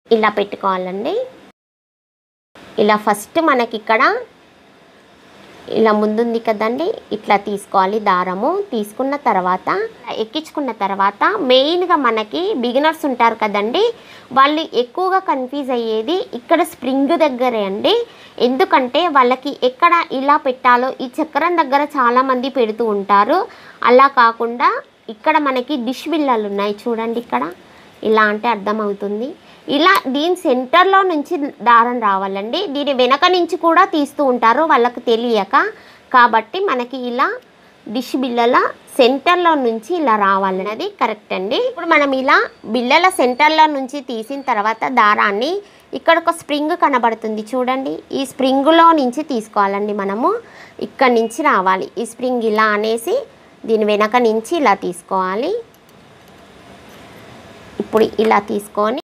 ఇలా పెట్టుకోవాలండి ఇలా ఫస్ట్ మనకి ఇక్కడ ఇలా ముందుంది కదండి ఇట్లా తీసుకోవాలి దారము తీసుకున్న తర్వాత ఎక్కించుకున్న తర్వాత మెయిన్గా మనకి బిగినర్స్ ఉంటారు కదండి వాళ్ళు ఎక్కువగా కన్ఫ్యూజ్ అయ్యేది ఇక్కడ స్ప్రింగ్ దగ్గరే అండి ఎందుకంటే వాళ్ళకి ఎక్కడ ఇలా పెట్టాలో ఈ చక్రం దగ్గర చాలామంది పెడుతూ ఉంటారు అలా కాకుండా ఇక్కడ మనకి డిష్ బిళ్ళలు ఉన్నాయి చూడండి ఇక్కడ ఇలా అంటే అర్థమవుతుంది ఇలా దీని సెంటర్లో నుంచి దారం రావాలండి దీని వెనక నుంచి కూడా తీస్తూ ఉంటారు వాళ్ళకి తెలియక కాబట్టి మనకి ఇలా డిష్ బిళ్ళల సెంటర్లో నుంచి ఇలా రావాలన్నది కరెక్ట్ అండి ఇప్పుడు మనం ఇలా బిళ్ళల సెంటర్లో నుంచి తీసిన తర్వాత దారాన్ని ఇక్కడ ఒక స్ప్రింగ్ కనబడుతుంది చూడండి ఈ స్ప్రింగ్లో నుంచి తీసుకోవాలండి మనము ఇక్కడ నుంచి రావాలి ఈ స్ప్రింగ్ ఇలా అనేసి దీని వెనక నుంచి ఇలా తీసుకోవాలి ఇప్పుడు ఇలా తీసుకొని